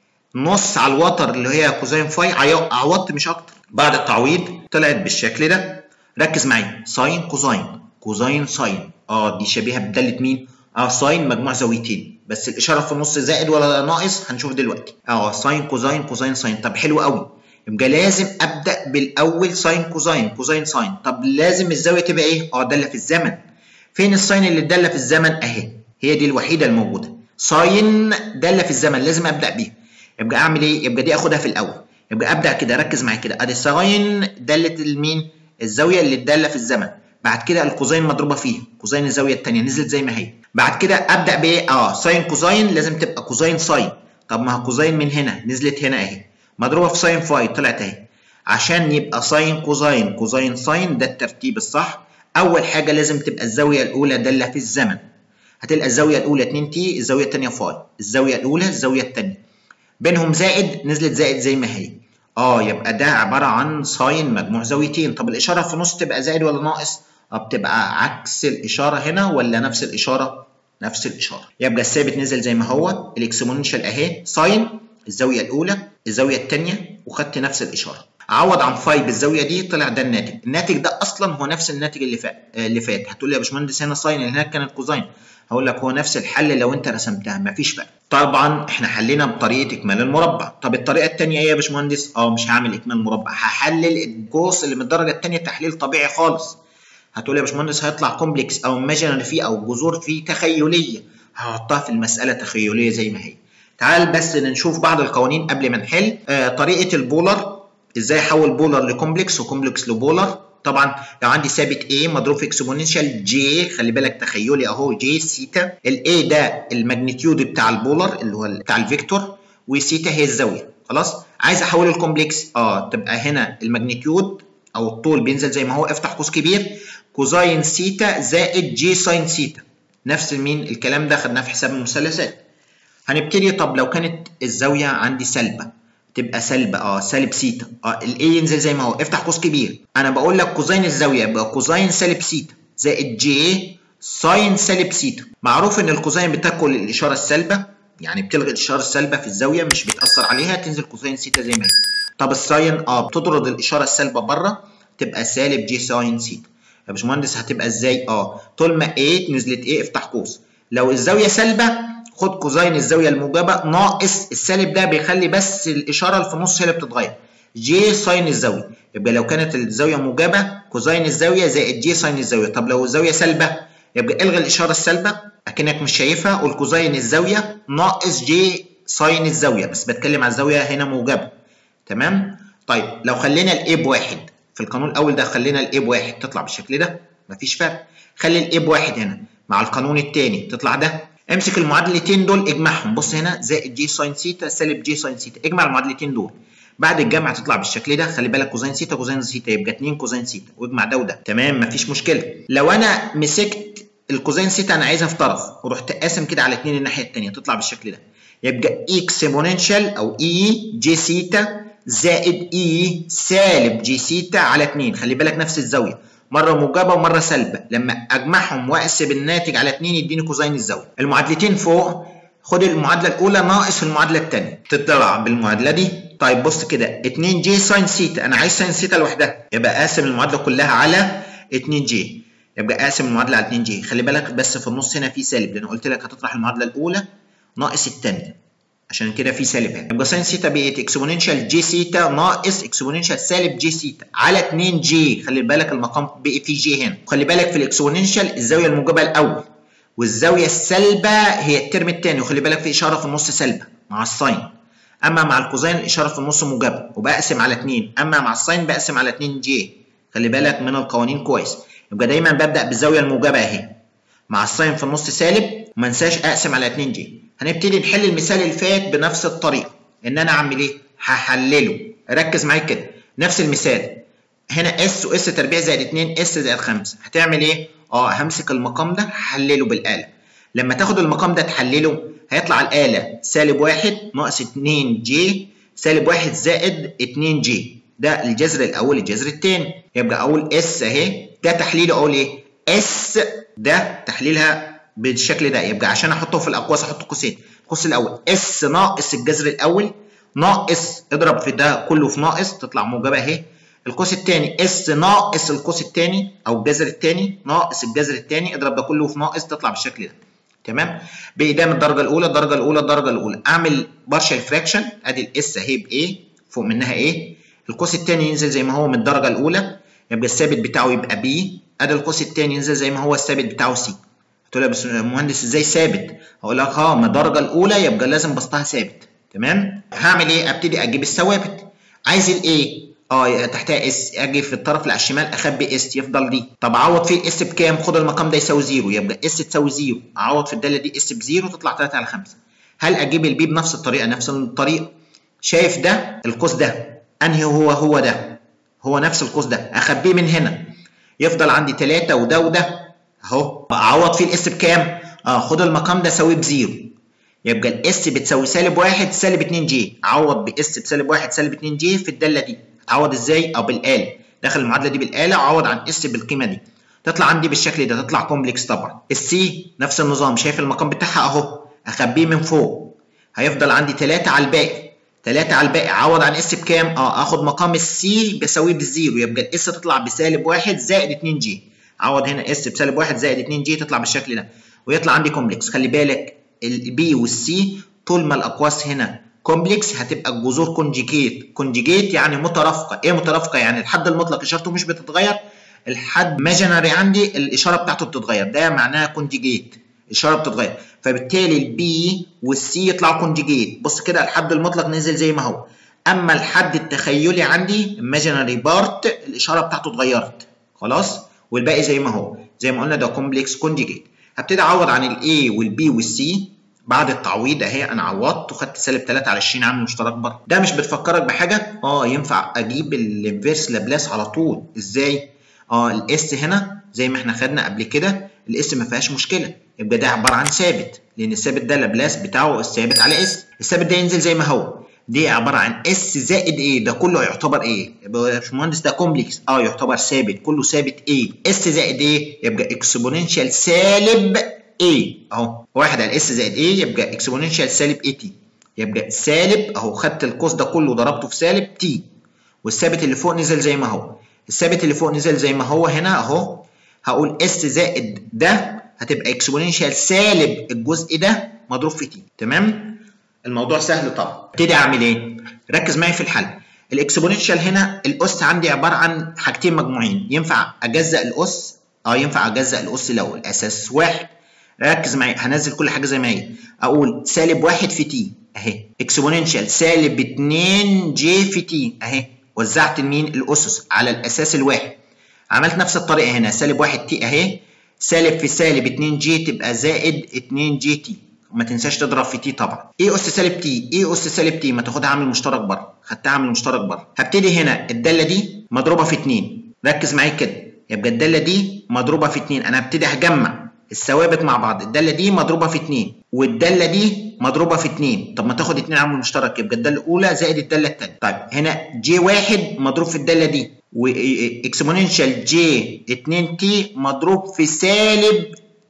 نص على الوتر اللي هي كوزين فاي عوضت مش اكتر بعد التعويض طلعت بالشكل ده ركز معايا ساين كوزين كوزين ساين اه دي شبيهه بداله مين اه ساين مجموع زاويتين بس الاشاره في النص زائد ولا ناقص هنشوف دلوقتي اه ساين كوزين كوزين ساين طب حلو قوي يبقى لازم ابدا بالاول ساين كوزين كوزين ساين طب لازم الزاويه تبقى ايه اه داله في الزمن فين الساين اللي داله في الزمن اهي هي دي الوحيده الموجوده ساين داله في الزمن لازم ابدا بيها يبقى اعمل ايه يبقى دي اخدها في الاول يبقى ابدا كده ركز معايا كده ادي ساين داله المين الزاويه اللي داله في الزمن بعد كده الكوزين مضروبه فيها كوزين الزاويه الثانيه نزلت زي ما هي بعد كده ابدا بايه اه ساين كوزين لازم تبقى كوزين ساين طب ما كوزين من هنا نزلت هنا اهي مضروبه في ساين فاي طلعت اهي عشان يبقى ساين كوزاين كوزاين ساين ده الترتيب الصح اول حاجه لازم تبقى الزاويه الاولى داله في الزمن هتلقى الزاويه الاولى 2 تي الزاويه الثانيه فاي الزاويه الاولى الزاويه الثانيه بينهم زائد نزلت زائد زي ما هي اه يبقى ده عباره عن ساين مجموع زاويتين طب الاشاره في النص تبقى زائد ولا ناقص اه بتبقى عكس الاشاره هنا ولا نفس الاشاره نفس الاشاره يبقى الثابت نزل زي ما هو الاكسبوننشال اهي ساين الزاويه الاولى الزاويه الثانيه وخدت نفس الاشاره عوض عن فاي بالزاويه دي طلع ده الناتج الناتج ده اصلا هو نفس الناتج اللي فات اللي فات هتقول لي يا باشمهندس هنا ساين اللي هناك كانت كوزاين هقول لك هو نفس الحل لو انت رسمتها مفيش فرق طبعا احنا حلينا بطريقه اكمال المربع طب الطريقه الثانيه ايه يا باشمهندس اه مش هعمل اكمال مربع هحلل القوس اللي من الدرجه الثانيه تحليل طبيعي خالص هتقول يا باشمهندس هيطلع كومبلكس او ايماجينري فيه او جذور فيه تخيليه هحطها في المساله تخيليه زي ما هي تعال بس نشوف بعض القوانين قبل ما نحل آه طريقه البولر ازاي احول بولر لكومبلكس وكومبلكس لبولر طبعا لو عندي ثابت A مضروب في اكسبوننشال ج خلي بالك تخيلي اهو ج سيتا الاي ده الماجنتيود بتاع البولر اللي هو بتاع الفيكتور وسيتا هي الزاويه خلاص عايز احوله لكومبلكس اه تبقى هنا الماجنتيود او الطول بينزل زي ما هو افتح قوس كبير كوزاين سيتا زائد جي ساين سيتا نفس مين الكلام ده خدناه في حساب المثلثات هنبتدي طب لو كانت الزاويه عندي سالبه تبقى سلب اه سالب سيتا اه الاي ينزل زي ما هو افتح قوس كبير انا بقول لك كوزين الزاويه يبقى كوزين سالب سيتا زائد جي ساين سالب سيتا معروف ان الكوزين بتاكل الاشاره السالبه يعني بتلغي الاشاره السالبه في الزاويه مش بتاثر عليها تنزل كوزين سيتا زي ما هي طب الساين اه بتطرد الاشاره السالبه بره تبقى سالب جي ساين سيتا يا باشمهندس هتبقى ازاي اه طول ما A نزلت A افتح قوس لو الزاويه سالبه خد كوزين الزاويه الموجبه ناقص السالب ده بيخلي بس الاشاره اللي في النص هي اللي بتتغير جي ساين الزاويه يبقى لو كانت الزاويه موجبه كوزين الزاويه زائد جي ساين الزاويه طب لو الزاويه سالبه يبقى الغي الاشاره السالبه اكنك مش شايفها قول كوزين الزاويه ناقص جي ساين الزاويه بس بتكلم على الزاويه هنا موجبه تمام طيب لو خلينا الاي بواحد في القانون الاول ده خلينا الاي بواحد تطلع بالشكل ده مفيش فرق خلي الاي بواحد هنا مع القانون الثاني تطلع ده امسك المعادلتين دول اجمعهم بص هنا زائد جي ساين سيتا سالب جي ساين سيتا اجمع المعادلتين دول بعد الجمع تطلع بالشكل ده خلي بالك كوزين سيتا كوزين سيتا يبقى 2 كوزين سيتا واجمع ده وده تمام مفيش مشكله لو انا مسكت الكوزين سيتا انا عايزها في طرف ورحت قاسم كده على 2 الناحيه الثانيه تطلع بالشكل ده يبقى اكسبوننشال او اي جي سيتا زائد اي سالب جي سيتا على 2 خلي بالك نفس الزاويه مره موجبه ومره سالبه لما اجمعهم واقسم الناتج على 2 يديني كوزين الزاويه المعادلتين فوق خد المعادله الاولى ناقص المعادله الثانيه تطلع بالمعادله دي طيب بص كده 2 جي ساين سيتا انا عايز ساين سيتا لوحدها يبقى قاسم المعادله كلها على 2 جي يبقى قاسم المعادله على 2 جي خلي بالك بس في النص هنا في سالب لان قلت لك هتطرح المعادله الاولى ناقص الثانيه عشان كده في سالب هنا يبقى ساين سيتا بقت اكسبوننشال جي سيتا ناقص اكسبوننشال سالب جي سيتا على 2 جي خلي بالك المقام بقي فيه جي هنا خلي بالك في الاكسبوننشال الزاويه الموجبه الاول والزاويه السالبه هي الترم الثاني وخلي بالك في اشاره في النص سالبه مع الساين اما مع الكوزين الاشاره في النص موجبه وبقسم على 2 اما مع الساين بقسم على 2 جي خلي بالك من القوانين كويس يبقى دايما ببدا بالزاويه الموجبه اهي مع الساين في النص سالب وما انساش اقسم على 2 جي هنبتدي نحل المثال اللي فات بنفس الطريقه ان انا اعمل ايه هحلله ركز معايا كده نفس المثال هنا اس واس تربيع زائد 2 اس زائد 5 هتعمل ايه اه همسك المقام ده هحلله بالاله لما تاخد المقام ده تحلله هيطلع الاله سالب 1 ناقص 2 جي سالب 1 زائد 2 جي ده الجذر الاول الجذر الثاني يبقى اقول اس اهي ده تحليله اقول ايه اس ده تحليلها بالشكل ده يبقى عشان احطه في الاقواس احط قوسين القوس الاول اس ناقص الجذر الاول ناقص اضرب في ده كله في ناقص تطلع موجبه اهي القوس الثاني اس ناقص القوس الثاني او الجذر الثاني ناقص الجذر الثاني اضرب ده كله في ناقص تطلع بالشكل ده تمام باقدام الدرجه الاولى الدرجه الاولى الدرجه الاولى اعمل بارشال فراكشن ادي الاس اهي بايه فوق منها ايه القوس الثاني ينزل زي ما هو من الدرجه الاولى يبقى الثابت بتاعه يبقى بي ادي القوس الثاني ينزل زي ما هو الثابت بتاعه سي تقول لي بس مهندس ازاي ثابت هقول لك اه من الدرجه الاولى يبقى لازم بسطها ثابت تمام هعمل ايه ابتدي اجيب الثوابت عايز الايه اه تحتها اس اجي في الطرف اللي على الشمال اخبي اس يفضل دي طب اعوض فيه الاس بكام خد المقام ده يساوي زيرو يبقى اس تساوي زيرو اعوض في الداله دي اس بزيرو تطلع 3 على 5 هل اجيب البي بنفس الطريقه نفس الطريقه شايف ده القوس ده انهي هو هو ده هو نفس القوس ده اخبيه من هنا يفضل عندي 3 وده وده اهو اعوض فيه الاس بكام اه خد المقام ده ساويه بزيرو يبقى الاس بتساوي سالب 1 سالب 2 جي اعوض باس بسالب 1 سالب 2 جي في الداله دي اعوض ازاي او بالاله داخل المعادله دي بالاله اعوض عن اس بالقيمه دي تطلع عندي بالشكل ده تطلع كومبلكس طبعا السي نفس النظام شايف المقام بتاعها اهو اخبيه من فوق هيفضل عندي 3 على الباقي 3 على الباقي اعوض عن اس بكام اه اخد مقام السي بساويه بالزيرو يبقى الاس تطلع بسالب 1 زائد 2 جي اعوض هنا اس بسالب 1 زائد 2 جي تطلع بالشكل ده ويطلع عندي كومبلكس خلي بالك البي والسي طول ما الاقواس هنا كومبلكس هتبقى الجذور كونجيجيت كونجيجيت يعني مترافقه ايه مترافقه يعني الحد المطلق اشارته مش بتتغير الحد ماجنري عندي الاشاره بتاعته بتتغير ده معناها كونجيجيت الاشاره بتتغير فبالتالي البي والسي يطلعوا كونجيجيت بص كده الحد المطلق نزل زي ما هو اما الحد التخيلي عندي imaginary بارت الاشاره بتاعته اتغيرت خلاص والباقي زي ما هو زي ما قلنا ده كومبلكس كونجيجيت هبتدي اعوض عن الاي والبي والسي بعد التعويض اهي انا عوضت وخدت سالب 3 على 20 عامل مشترك بره ده مش بتفكرك بحاجه اه ينفع اجيب الانفيرس لابلاس على طول ازاي اه الاس هنا زي ما احنا خدنا قبل كده الاس ما فيهاش مشكله يبقى ده عباره عن ثابت لان الثابت ده لابلاس بتاعه الثابت على اس الثابت ده ينزل زي ما هو دي عباره عن اس زائد ايه ده كله يعتبر ايه يبقى يا باشمهندس ده كومبلكس اه يعتبر ثابت كله ثابت ايه اس زائد ايه يبقى اكسبوننشال سالب ايه اهو واحد على اس زائد ايه يبقى اكسبوننشال سالب اي تي يبقى سالب اهو خدت القوس ده كله ضربته في سالب تي والثابت اللي فوق نزل زي ما هو الثابت اللي فوق نزل زي ما هو هنا اهو هقول اس زائد ده هتبقى اكسبوننشال سالب الجزء ده مضروب في تي تمام الموضوع سهل طبعا ابتدي اعمل ايه ركز معايا في الحل الاكسبوننشال هنا الاس عندي عباره عن حاجتين مجموعين ينفع اجزأ الاس اه ينفع اجزأ الاس لو الاساس واحد ركز معايا هنزل كل حاجه زي ما هي اقول سالب واحد في تي اهي اكسبوننشال سالب 2 جي في تي اهي وزعت لمين الاسس على الاساس الواحد عملت نفس الطريقه هنا سالب 1 تي اهي سالب في سالب 2 جي تبقى زائد 2 جي تي وما تنساش تضرب في تي طبعا ايه اس سالب تي ايه اس سالب تي ما تاخدها عامل مشترك بره خدتها عامل مشترك بره هبتدي هنا الداله دي مضروبه في 2 ركز معايا كده يبقى الداله دي مضروبه في 2 انا هبتدي هجمع الثوابت مع بعض الداله دي مضروبه في 2 والداله دي مضروبه في 2 طب ما تاخد 2 عامل مشترك يبقى الداله الاولى زائد الداله الثانيه طيب هنا جي واحد مضروب في الداله دي واكسبوننشال جي 2 تي مضروب في سالب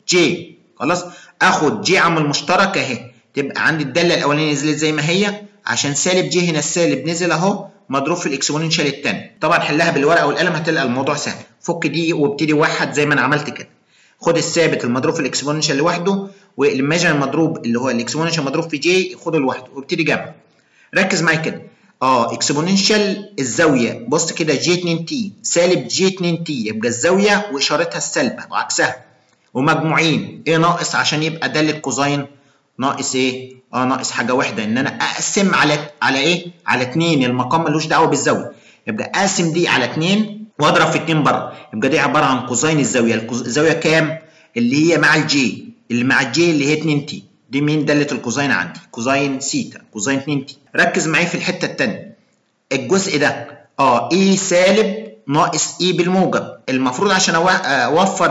جي خلاص اخد جي عامل مشترك اهي تبقى عندي الداله الاولانيه نزلت زي ما هي عشان سالب جي هنا السالب نزل اهو مضروب في الاكسبوننشال الثاني طبعا حلها بالورقه والقلم هتلقى الموضوع سهل فك دي وابتدي وحد زي ما انا عملت كده خد الثابت المضروب في الاكسبوننشال لوحده والايماجن المضروب اللي هو الاكسبوننشال مضروب في جي خده لوحده وابتدي جمع ركز معايا كده اه اكسبوننشال الزاويه بص كده جي 2 تي سالب جي 2 تي يبقى الزاويه واشارتها السالبه وعكسها ومجموعين ايه ناقص عشان يبقى داله كوزين ناقص ايه اه ناقص حاجه واحده ان انا اقسم على على ايه على 2 المقام ملوش دعوه بالزاويه يبقى اقسم دي على 2 واضرب في 2 بره يبقى دي عباره عن كوزين الزاويه الزاويه كام اللي هي مع الجي اللي مع الجي اللي هي 2 تي دي مين داله الكوزين عندي كوزين سيتا كوزين 2 تي ركز معايا في الحته الثانيه الجزء ده اه اي سالب ناقص اي بالموجب المفروض عشان اوفر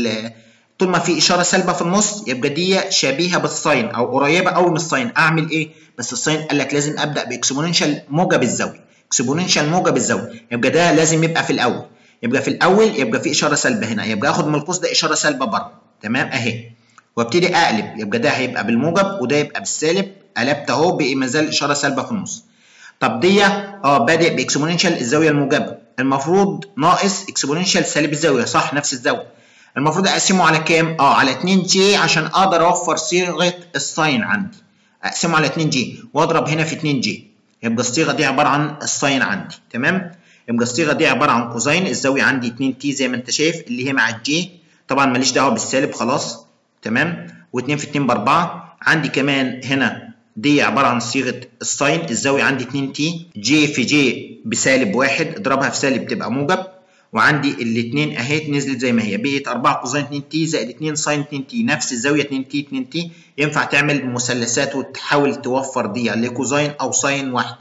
طول ما في اشاره سالبه في النص يبقى دي شبيهه بالساين او قريبه قوي من الساين اعمل ايه بس الساين قال لك لازم ابدا باكسبوننشال موجب الزاويه اكسبوننشال موجب الزاويه يبقى ده لازم يبقى في الاول يبقى في الاول يبقى في اشاره سالبه هنا يبقى اخد من القوس ده اشاره سالبه بره تمام اهي وابتدي اقلب يبقى ده هيبقى بالموجب وده يبقى بالسالب قلبت اهو بقي ما زال اشاره سالبه في النص طب دي اه بادئ باكسبوننشال الزاويه الموجبه المفروض ناقص اكسبوننشال سالب الزاويه صح نفس الزاويه المفروض اقسمه على كام اه على 2 جي عشان اقدر اوفر صيغه الساين عندي اقسمه على 2 جي واضرب هنا في 2 جي يبقى الصيغه دي عباره عن الساين عندي تمام يبقى الصيغه دي عباره عن كوزين الزاويه عندي 2 تي زي ما انت شايف اللي هي مع الجي طبعا ماليش دعوه بالسالب خلاص تمام و2 في 2 ب 4 عندي كمان هنا دي عباره عن صيغه الساين الزاويه عندي 2 تي جي في جي بسالب واحد اضربها في سالب تبقى موجب وعندي الاثنين اهي نزلت زي ما هي بقت 4 كوزين 2 تي زائد 2 ساين 2 تي نفس الزاويه 2 تي 2 تي ينفع تعمل مثلثات وتحاول توفر دي لكوزين او ساين واحده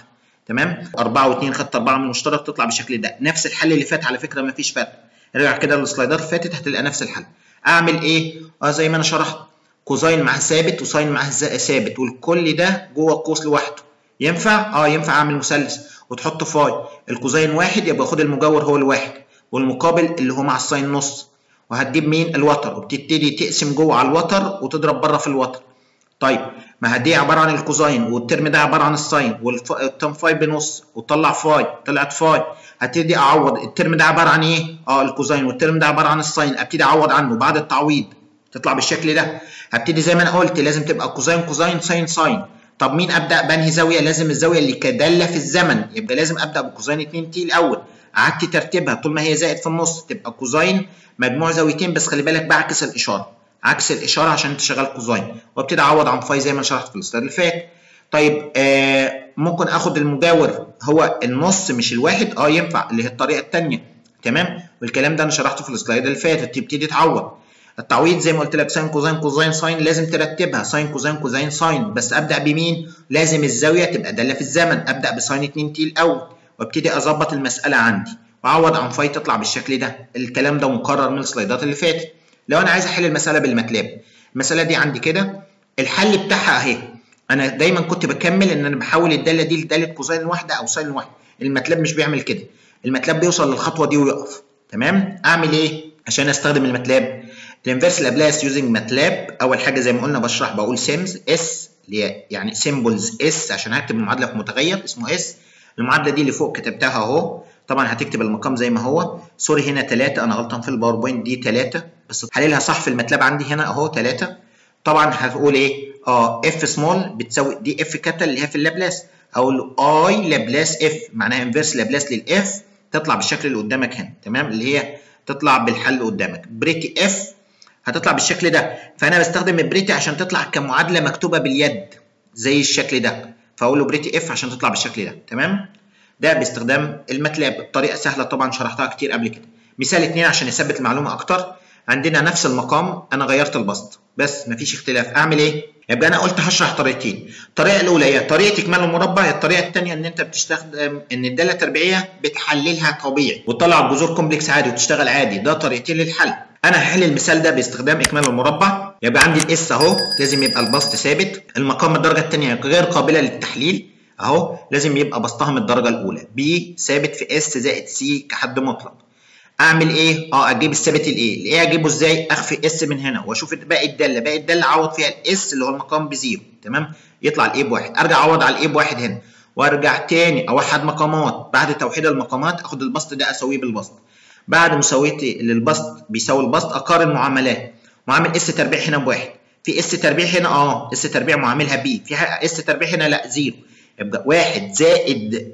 تمام 4 و2 خدت 4 من المشترك تطلع بالشكل ده نفس الحل اللي فات على فكره مفيش فرق ارجع كده للسلايدات اللي فاتت هتلاقي نفس الحل اعمل ايه اه زي ما انا شرحت كوزاين مع ثابت وساين مع ثابت والكل ده جوه القوس لوحده ينفع اه ينفع اعمل مثلث وتحط فاي الكوزاين واحد يبقى خد المجاور هو الواحد والمقابل اللي هو مع الساين نص وهتجيب مين الوتر وبتبتدي تقسم جوه على الوتر وتضرب بره في الوتر طيب ما دي عباره عن الكوزاين والترم ده عباره عن الساين والتم فاي بنص وطلع فاي طلعت فاي هبتدي اعوض الترم ده عباره عن ايه؟ اه الكوزاين والترم ده عباره عن الساين ابتدي اعوض عنه بعد التعويض تطلع بالشكل ده هبتدي زي ما انا قلت لازم تبقى كوزاين كوزاين ساين ساين طب مين ابدا بانهي زاويه؟ لازم الزاويه اللي كداله في الزمن يبقى لازم ابدا بكوزاين 2 تي الاول قعدت ترتيبها طول ما هي زائد في النص تبقى كوزاين مجموع زاويتين بس خلي بالك بعكس الاشاره عكس الاشاره عشان انت شغال كوزاين وابتدي اعوض عن فاي زي ما شرحت في السلايد اللي فات طيب آه ممكن اخد المجاور هو النص مش الواحد اه ينفع اللي هي الطريقه الثانيه تمام والكلام ده انا شرحته في السلايد اللي فاتت تبتدي تعوض التعويض زي ما قلت لك ساين كوزاين كوزاين ساين لازم ترتبها ساين كوزاين كوزاين ساين بس ابدا بمين لازم الزاويه تبقى داله في الزمن ابدا بساين 2 تي الاول وابتدي اظبط المساله عندي واعوض عن فاي تطلع بالشكل ده الكلام ده مكرر من السلايدات اللي فاتت لو انا عايز احل المساله بالماتلاب المساله دي عندي كده الحل بتاعها اهي انا دايما كنت بكمل ان انا بحول الداله دي لداله كوزين واحده او ساين واحده الماتلاب مش بيعمل كده الماتلاب بيوصل للخطوه دي ويقف تمام اعمل ايه عشان استخدم الماتلاب الانفيرس لابلاس يوزنج ماتلاب اول حاجه زي ما قلنا بشرح بقول سيمز اس اللي هي يعني سيمبلز اس عشان هكتب المعادله في متغير اسمه اس المعادله دي اللي فوق كتبتها اهو طبعا هتكتب المقام زي ما هو سوري هنا 3 انا غلطان في الباوربوينت دي 3 بس حللها صح في الماتلاب عندي هنا اهو 3 طبعا هتقول ايه اه اف سمول بتساوي دي اف كابيتال اللي هي في اللابلاس اقول اي لابلاس اف معناها انفيرس لابلاس للاف تطلع بالشكل اللي قدامك هنا تمام اللي هي تطلع بالحل قدامك بريتي اف هتطلع بالشكل ده فانا بستخدم البريتي عشان تطلع كمعادله مكتوبه باليد زي الشكل ده فاقول له بريتي اف عشان تطلع بالشكل ده تمام ده باستخدام الماتلاب طريقه سهله طبعا شرحتها كتير قبل كده مثال اتنين عشان نثبت المعلومه اكتر عندنا نفس المقام انا غيرت البسط بس مفيش اختلاف اعمل ايه يبقى انا قلت هشرح طريقتين الطريقه الاولى هي طريقه اكمال المربع الطريقه الثانيه ان انت بتستخدم ان الداله التربيعيه بتحللها طبيعي وتطلع الجذور كومبلكس عادي وتشتغل عادي ده طريقتين للحل انا هحل المثال ده باستخدام اكمال المربع يبقى عندي الاس اهو لازم يبقى البسط ثابت المقام الدرجه الثانيه غير قابله للتحليل اهو لازم يبقى بسطها من الدرجه الاولى بي ثابت في اس زائد سي كحد مطلق اعمل ايه اه اجيب الثابت الايه الايه اجيبه ازاي اخفي اس من هنا واشوف باقي الداله باقي الداله اعوض فيها الاس اللي هو المقام بزيرو تمام يطلع الايه بواحد ارجع اعوض على الايه بواحد هنا وارجع تاني اوحد مقامات بعد توحيد المقامات اخد البسط ده اساويه بالبسط بعد مساويتي للبسط بيساوي البسط اقارن معاملات معامل اس تربيع هنا بواحد في اس تربيع هنا اه اس تربيع معاملها بي في اس تربيع هنا لا زيرو يبقى واحد زائد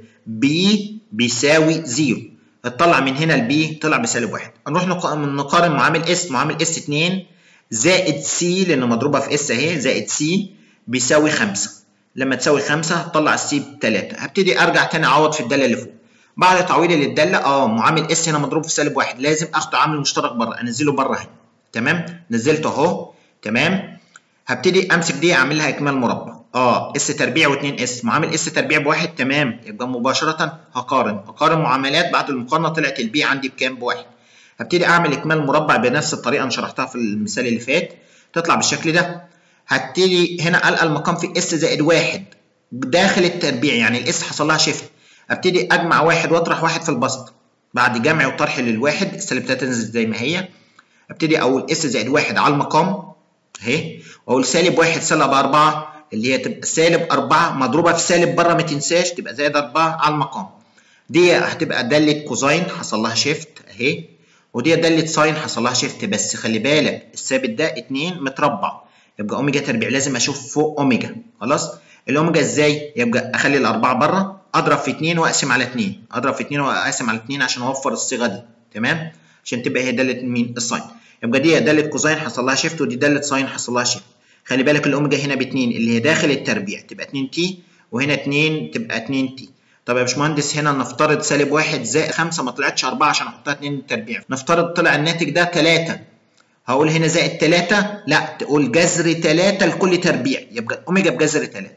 بي بيساوي زيرو اطلع من هنا البي طلع بسالب واحد نروح نقارن معامل اس معامل اس 2 زائد سي لانه مضروبه في اس اهي زائد سي بيساوي 5 لما تساوي 5 هتطلع السي ب 3 هبتدي ارجع تاني اعوض في الداله اللي فوق بعد تعويضي للداله اه معامل اس هنا مضروب في سالب واحد لازم اخد عامل مشترك بره انزله بره هنا تمام نزلته اهو تمام هبتدي امسك دي اعمل لها اكمال مربع اه اس تربيع و2 اس معامل اس تربيع بواحد تمام يبقى مباشره هقارن اقارن معاملات بعد المقارنه طلعت البي عندي بكام بواحد هبتدي اعمل اكمال مربع بنفس الطريقه اللي شرحتها في المثال اللي فات تطلع بالشكل ده هبتدي هنا القى المقام في اس زائد واحد داخل التربيع يعني الاس حصل لها شيفت ابتدي اجمع واحد واطرح واحد في البسط بعد جمع وطرح للواحد السالب تنزل زي ما هي ابتدي اقول اس زائد واحد على المقام اهي واقول سالب واحد سالب 4 اللي هي تبقى سالب 4 مضروبه في سالب بره ما تنساش تبقى زائد 4 على المقام دي هتبقى داله كوزاين حصل لها شيفت اهي ودي داله ساين حصل لها شيفت بس خلي بالك الثابت ده 2 متربع يبقى اوميجا تربيع لازم اشوف فوق اوميجا خلاص الاوميجا ازاي يبقى اخلي الاربعه بره اضرب في 2 واقسم على 2 اضرب في 2 واقسم على 2 عشان اوفر الصيغه دي تمام عشان تبقى هي داله مين الساين يبقى دي داله كوزاين حصل لها شيفت ودي داله ساين حصل لها شيفت خلي بالك الاوميجا هنا ب 2 اللي هي داخل التربيع تبقى 2 تي وهنا 2 تبقى 2 تي طب يا باشمهندس هنا نفترض سالب 1 زائد 5 ما طلعتش 4 عشان احطها 2 تربيع نفترض طلع الناتج ده 3 هقول هنا زائد 3 لا تقول جذر 3 لكل تربيع يبقى اوميجا بجذر 3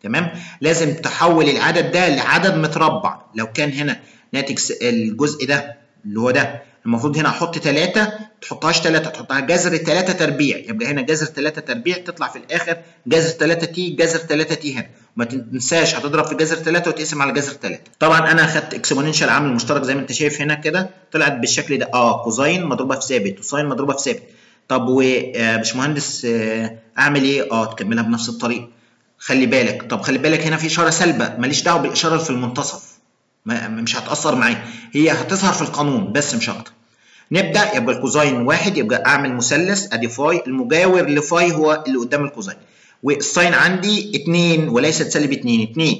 تمام لازم تحول العدد ده لعدد متربع لو كان هنا ناتج الجزء ده اللي هو ده المفروض هنا احط 3 تحطهاش 3 تحطها جذر 3 تربيع يبقى هنا جذر 3 تربيع تطلع في الاخر جذر 3 تي جذر 3 تي هنا وما تنساش هتضرب في جذر 3 وتقسم على جذر 3 طبعا انا اخدت اكسبوننشال عامل مشترك زي ما انت شايف هنا كده طلعت بالشكل ده اه كوزاين مضروبه في ثابت وساين مضروبه في ثابت طب وباشمهندس آه اعمل ايه اه تكملها بنفس الطريقه خلي بالك طب خلي بالك هنا في اشاره سالبه ماليش دعوه بالاشاره اللي في المنتصف مش هتاثر معايا هي هتظهر في القانون بس مش اكتر نبدا يبقى الكوزاين واحد يبقى اعمل مثلث ادي فاي المجاور لفاي هو اللي قدام الكوزاين والساين عندي 2 وليست سالب 2 2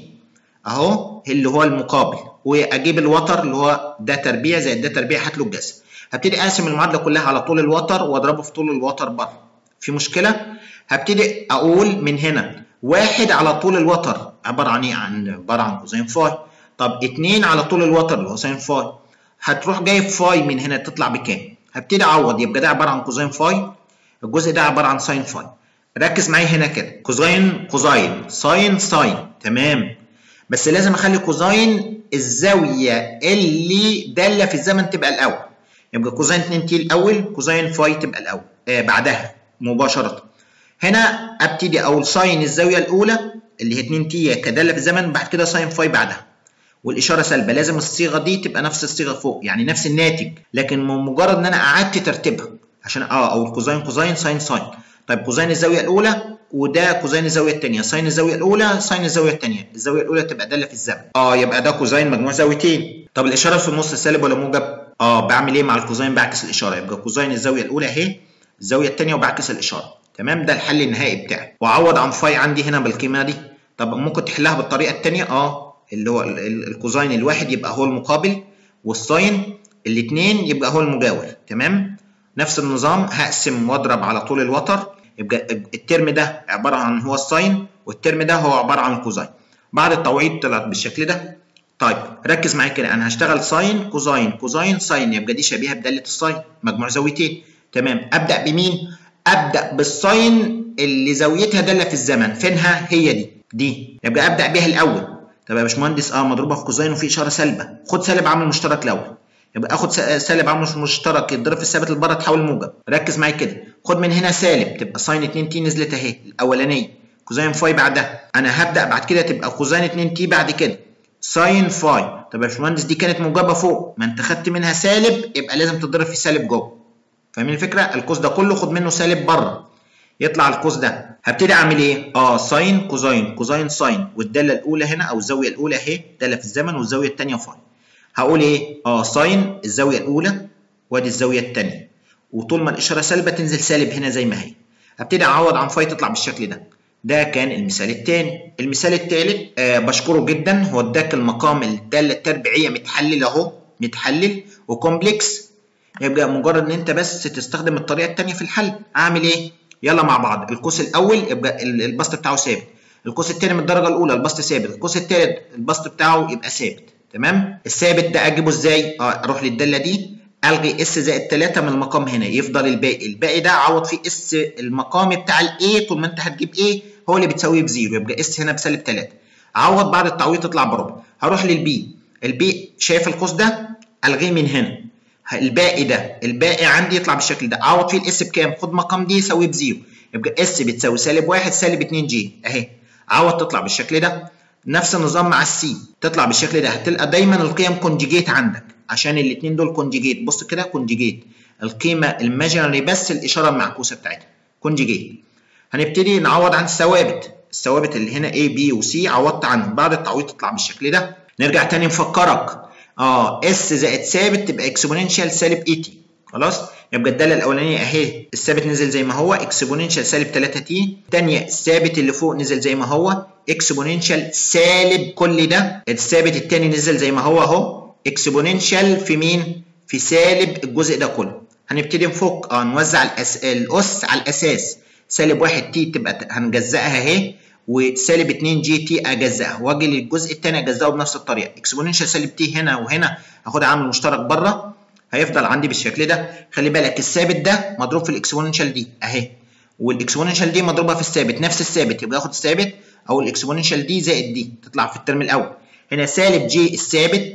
اهو اللي هو المقابل واجيب الوتر اللي هو ده تربيع زائد ده تربيع هات له الجذر هبتدي اقسم المعادله كلها على طول الوتر واضربه في طول الوتر بره في مشكله هبتدي اقول من هنا واحد على طول الوتر عباره عن ايه عن عباره عن كوزين فاي طب 2 على طول الوتر اللي هو ساين فاي هتروح جايب فاي من هنا تطلع بكام هبتدي اعوض يبقى ده عباره عن كوزين فاي الجزء ده عباره عن ساين فاي ركز معايا هنا كده كوزين كوزين ساين ساين تمام بس لازم اخلي كوزين الزاويه اللي داله في الزمن تبقى الاول يبقى كوزين 2 تي الاول كوزين فاي تبقى الاول آه بعدها مباشره هنا ابتدي اقول ساين الزاويه الاولى اللي هي 2 تي كداله في الزمن بعد كده ساين فاي بعدها والاشاره سالبه لازم الصيغه دي تبقى نفس الصيغه فوق يعني نفس الناتج لكن مجرد ان انا قعدت ترتيبها عشان اه اقول كوزين كوزين ساين ساين طيب كوزين الزاويه الاولى وده كوزين الزاويه الثانيه ساين الزاويه الاولى ساين الزاويه الثانيه الزاويه الاولى تبقى داله في الزمن اه يبقى ده كوزين مجموع زاويتين طب الاشاره في النص سالب ولا موجب اه بعمل ايه مع الكوزين بعكس الاشاره يبقى كوزين الزاويه الاولى اهي الزاويه الثانيه وبعكس الاشاره تمام ده الحل النهائي بتاعي واعوض عن فاي عندي هنا بالقيمه دي طب ممكن تحلها بالطريقه الثانيه اه اللي هو الكوزين الواحد يبقى هو المقابل والساين الاثنين يبقى هو المجاور تمام نفس النظام هقسم واضرب على طول الوتر يبقى الترم ده عباره عن هو الساين والترم ده هو عباره عن الكوزين بعد التعويض طلعت بالشكل ده طيب ركز معايا كده انا هشتغل ساين كوزين كوزين ساين يبقى دي شبيهه بداله الساين مجموع زاويتين تمام ابدا بمين ابدا بالساين اللي زاويتها داله في الزمن فينها هي دي دي يبقى ابدا بيها الاول طب يا باشمهندس اه مضروبه في كوزين وفي اشاره سالبه خد سالب عامل مشترك الاول يبقى اخد سالب عامل مشترك يتضرب في الثابت اللي بره تحول موجب ركز معايا كده خد من هنا سالب تبقى ساين 2 تي نزلت اهي الاولانيه كوزين فاي بعدها انا هبدا بعد كده تبقى كوزين 2 تي بعد كده ساين فاي طب يا باشمهندس دي كانت موجبه فوق ما انت خدت منها سالب يبقى لازم تضرب في سالب جوه فاهمين الفكره القوس ده كله خد منه سالب بره يطلع القوس ده هبتدي اعمل ايه اه ساين كوزين كوزين ساين والداله الاولى هنا او الزاويه الاولى اهي داله في الزمن والزاويه الثانيه فاي هقول ايه اه ساين الزاويه الاولى وادي الزاويه الثانيه وطول ما الاشاره سالبه تنزل سالب هنا زي ما هي هبتدي اعوض عن فاي تطلع بالشكل ده ده كان المثال الثاني المثال الثالث آه بشكره جدا هو اداك المقام الداله التربيعيه متحلل اهو متحلل وكومبلكس يبقى مجرد ان انت بس تستخدم الطريقه الثانيه في الحل اعمل ايه يلا مع بعض القوس الاول يبقى البسط بتاعه ثابت القوس الثاني من الدرجه الاولى البسط ثابت القوس الثالث البسط بتاعه يبقى ثابت تمام الثابت ده اجيبه ازاي اه اروح للداله دي الغي اس زائد 3 من المقام هنا يفضل الباقي الباقي ده اعوض فيه اس المقام بتاع الاي طول ما انت هتجيب ايه هو اللي بتساويه بزيرو يبقى اس هنا بسالب 3 اعوض بعد التعويض تطلع بربع هروح للبي البي شايف القوس ده الغيه من هنا الباقي ده الباقي عندي يطلع بالشكل ده اعوض فيه الاس بكام خد مقام دي يساوي بزيرو يبقى اس بتساوي سالب 1 سالب 2 جي اهي عوض تطلع بالشكل ده نفس النظام مع السي تطلع بالشكل ده هتلقى دايما القيم كونجيجيت عندك عشان الاثنين دول كونجيجيت بص كده كونجيجيت القيمه الماجينري بس الاشاره المعكوسه بتاعتها كونجيجيت هنبتدي نعوض عن الثوابت الثوابت اللي هنا A B و C عوضت عنهم بعد التعويض تطلع بالشكل ده نرجع تاني نفكرك اه اس زائد ثابت تبقى اكسبوننشال سالب اي تي خلاص يبقى الداله الاولانيه اهي الثابت نزل زي ما هو اكسبوننشال سالب 3 تي الثانيه الثابت اللي فوق نزل زي ما هو اكسبوننشال سالب كل ده الثابت الثاني نزل زي ما هو اهو اكسبوننشال في مين في سالب الجزء ده كله هنبتدي نفك اه نوزع الأس... الاس على الاساس سالب 1 تي تبقى هنجزئها اهي وسالب 2 جي تي اجزئها واجي للجزء الثاني اجزئه بنفس الطريقه اكسبوننشال سالب تي هنا وهنا هاخد عامل مشترك بره هيفضل عندي بالشكل ده خلي بالك الثابت ده مضروب في الاكسبوننشال دي اهي والاكسبوننشال دي مضروبه في الثابت نفس الثابت يبقى اخد الثابت او الاكسبوننشال دي زائد دي تطلع في الترم الاول هنا سالب جي الثابت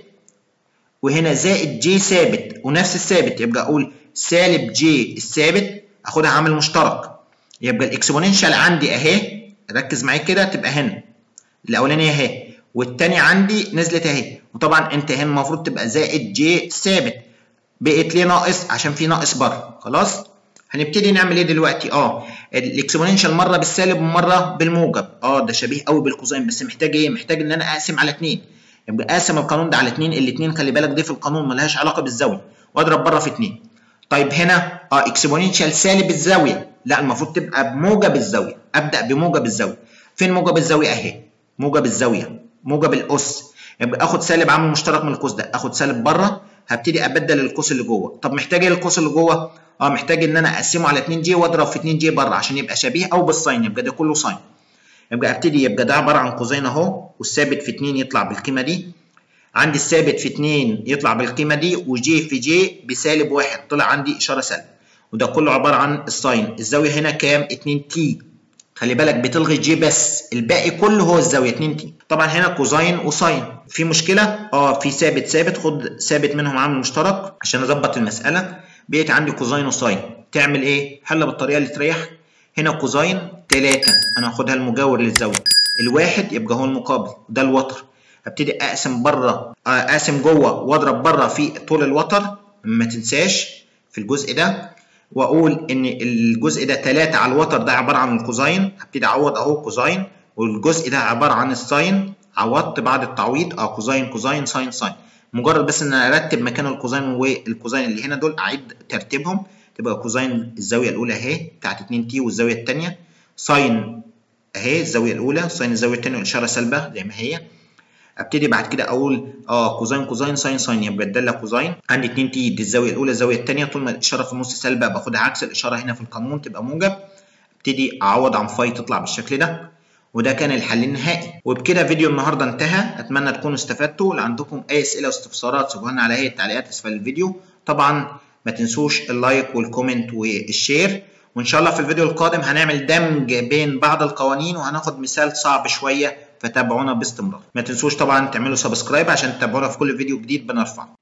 وهنا زائد جي ثابت ونفس الثابت يبقى اقول سالب جي الثابت اخدها عامل مشترك يبقى الاكسبوننشال عندي اهي ركز معايا كده تبقى هنا الاولانيه اهي والثانيه عندي نزلت اهي وطبعا انت هنا المفروض تبقى زائد جي ثابت بقت ليه ناقص عشان في ناقص بره خلاص هنبتدي نعمل ايه دلوقتي اه الاكسبوننشال مره بالسالب ومره بالموجب اه ده شبيه قوي بالكوزين بس محتاج ايه محتاج ان انا اقسم على 2 يبقى اقسم القانون ده على 2 الاثنين خلي بالك دي في القانون ملهاش علاقه بالزاويه واضرب بره في 2 طيب هنا اه اكسبوننشال سالب الزاويه لا المفروض تبقى بموجب الزاويه ابدا بموجب الزاويه فين موجب الزاويه اهي موجب الزاويه موجب الاس يبقى اخد سالب عامل مشترك من القوس ده اخد سالب بره هبتدي ابدل القوس اللي جوه طب محتاج ايه القوس اللي جوه اه محتاج ان انا اقسمه على 2 جي واضرب في 2 جي بره عشان يبقى شبيه او بالساين يبقى ده كله ساين يبقى ابتدي يبقى ده عباره عن قوسين اهو والثابت في 2 يطلع بالقيمه دي عندي الثابت في 2 يطلع بالقيمه دي وجي في جي بسالب 1 طلع عندي اشاره سالب وده كله عباره عن الساين الزاويه هنا كام 2 تي خلي بالك بتلغي جي بس الباقي كله هو الزاويه 2 تي طبعا هنا كوزاين وساين في مشكله اه في ثابت ثابت خد ثابت منهم عامل مشترك عشان اظبط المساله بقيت عندي كوزاين وساين تعمل ايه حل بالطريقه اللي تريحك هنا كوزاين 3 انا هاخدها المجاور للزاويه الواحد يبقى هو المقابل ده الوتر هبتدي اقسم بره اقسم جوه واضرب بره في طول الوتر ما تنساش في الجزء ده واقول ان الجزء ده 3 على الوتر ده عباره عن الكوزاين هبتدي اعوض اهو كوزاين والجزء ده عباره عن الساين عوضت بعد التعويض اه كوزاين كوزاين ساين ساين مجرد بس ان انا ارتب مكان الكوزاين والكوزاين اللي هنا دول اعيد ترتيبهم تبقى كوزاين الزاويه الاولى اهي بتاعت 2 تي والزاويه الثانيه ساين اهي الزاويه الاولى ساين الزاويه الثانيه والاشاره سالبه زي ما هي ابتدي بعد كده اقول اه كوزين كوزين ساين ساين يبقى الداله كوزين عندي 2 تي دي الزاويه الاولى الزاويه الثانيه طول ما الاشاره في النص سالبه باخدها عكس الاشاره هنا في القانون تبقى موجب ابتدي اعوض عن فاي تطلع بالشكل ده وده كان الحل النهائي وبكده فيديو النهارده انتهى اتمنى تكونوا استفدتوا لو عندكم اي اسئله واستفسارات سيبوها لنا على هيئه التعليقات اسفل الفيديو طبعا ما تنسوش اللايك والكومنت والشير وان شاء الله في الفيديو القادم هنعمل دمج بين بعض القوانين وهناخد مثال صعب شويه فتابعونا باستمرار ما تنسوش طبعا تعملوا سبسكرايب عشان تتابعونا في كل فيديو جديد بنرفعه